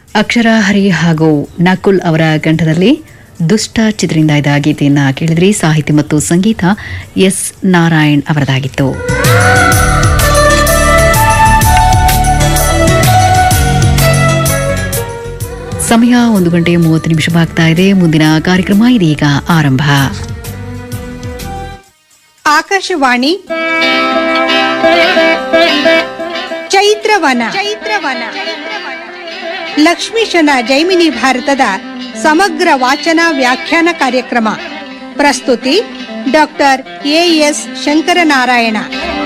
ಅಕ್ಷರ ಹರಿ ಹಾಗೂ ನಕುಲ್ ಅವರ ಕಂಠದಲ್ಲಿ ದುಷ್ಟ ಚಿತ್ರದಿಂದ ಇದ್ದ ಗೀತೆಯನ್ನ ಕೇಳಿದ್ರಿ ಸಾಹಿತ್ಯ ಮತ್ತು ಸಂಗೀತ ಎಸ್ ನಾರಾಯಣ್ ಅವರದಾಗಿತ್ತು ಸಮಯ ಒಂದು ಗಂಟೆ ಮೂವತ್ತು ನಿಮಿಷವಾಗ್ತಾ ಇದೆ ಮುಂದಿನ ಕಾರ್ಯಕ್ರಮ ಇದೀಗ ಆರಂಭ ಆಕಾಶವಾಣಿ ಚೈತ್ರವನ ಚೈತ್ರವನ ಲಕ್ಷ್ಮೀಶನ ಜೈಮಿನಿ ಭಾರತದ ಸಮಗ್ರ ವಾಚನ ವ್ಯಾಖ್ಯಾನ ಕಾರ್ಯಕ್ರಮ ಪ್ರಸ್ತುತಿ ಡಾಕ್ಟರ್ ಎ ಎಸ್ ಶಂಕರನಾರಾಯಣ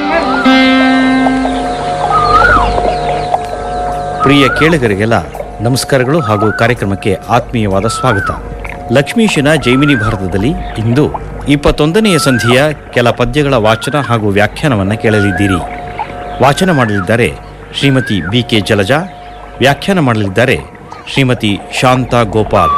ಪ್ರಿಯ ಕೇಳುಗರಿಗೆಲ್ಲ ನಮಸ್ಕಾರಗಳು ಹಾಗೂ ಕಾರ್ಯಕ್ರಮಕ್ಕೆ ಆತ್ಮೀಯವಾದ ಸ್ವಾಗತ ಲಕ್ಷ್ಮೀಶನ ಜೈಮಿನಿ ಭಾರತದಲ್ಲಿ ಇಂದು ಇಪ್ಪತ್ತೊಂದನೆಯ ಸಂಧಿಯ ಕೆಲ ಪದ್ಯಗಳ ವಾಚನ ಹಾಗೂ ವ್ಯಾಖ್ಯಾನವನ್ನು ಕೇಳಲಿದ್ದೀರಿ ವಾಚನ ಮಾಡಲಿದ್ದಾರೆ ಶ್ರೀಮತಿ ಬಿ ಕೆ ಜಲಜಾ ವ್ಯಾಖ್ಯಾನ ಮಾಡಲಿದ್ದಾರೆ ಶ್ರೀಮತಿ ಶಾಂತಾ ಗೋಪಾಲ್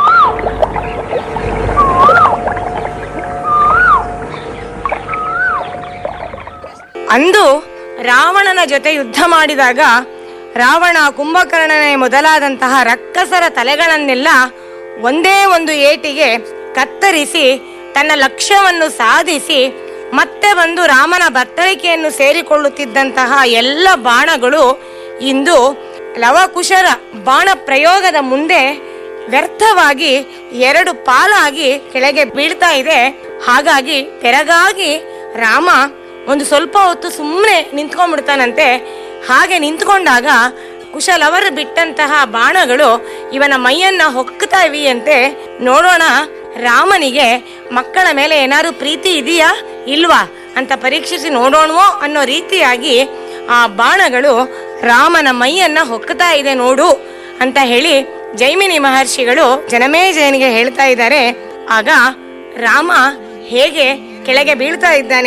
ಅಂದು ರಾವಣನ ಜೊತೆ ಯುದ್ಧ ಮಾಡಿದಾಗ ರಾವಣ ಕುಂಭಕರ್ಣನೆ ಮೊದಲಾದಂತಹ ರಕ್ಕಸರ ತಲೆಗಳನ್ನೆಲ್ಲ ಒಂದೇ ಒಂದು ಏಟಿಗೆ ಕತ್ತರಿಸಿ ತನ್ನ ಲಕ್ಷ್ಯವನ್ನು ಸಾಧಿಸಿ ಮತ್ತೆ ಬಂದು ರಾಮನ ಬತ್ತಳಿಕೆಯನ್ನು ಸೇರಿಕೊಳ್ಳುತ್ತಿದ್ದಂತಹ ಎಲ್ಲ ಬಾಣಗಳು ಇಂದು ಲವಕುಶರ ಬಾಣ ಪ್ರಯೋಗದ ಮುಂದೆ ವ್ಯರ್ಥವಾಗಿ ಎರಡು ಪಾಲಾಗಿ ಕೆಳಗೆ ಬೀಳ್ತಾ ಇದೆ ಹಾಗಾಗಿ ತೆರಗಾಗಿ ರಾಮ ಒಂದು ಸ್ವಲ್ಪ ಹೊತ್ತು ಸುಮ್ಮನೆ ನಿಂತ್ಕೊಂಡ್ಬಿಡ್ತಾನಂತೆ ಹಾಗೆ ನಿಂತ್ಕೊಂಡಾಗ ಕುಶಲವರು ಬಿಟ್ಟಂತಹ ಬಾಣಗಳು ಇವನ ಮೈಯನ್ನ ಹೊಕ್ಕುತ್ತಾ ಇವೆಯಂತೆ ನೋಡೋಣ ರಾಮನಿಗೆ ಮಕ್ಕಳ ಮೇಲೆ ಏನಾದ್ರು ಪ್ರೀತಿ ಇದೆಯಾ ಇಲ್ವಾ ಅಂತ ಪರೀಕ್ಷಿಸಿ ನೋಡೋಣವೋ ಅನ್ನೋ ರೀತಿಯಾಗಿ ಆ ಬಾಣಗಳು ರಾಮನ ಮೈಯನ್ನ ಹೊಕ್ಕುತ್ತಾ ಇದೆ ನೋಡು ಅಂತ ಹೇಳಿ ಜೈಮಿನಿ ಮಹರ್ಷಿಗಳು ಜನಮೇಜಯನಿಗೆ ಹೇಳ್ತಾ ಇದ್ದಾರೆ ಆಗ ರಾಮ ಹೇಗೆ ಕೆಳಗೆ ಬೀಳ್ತಾ ಇದ್ದಾನೆ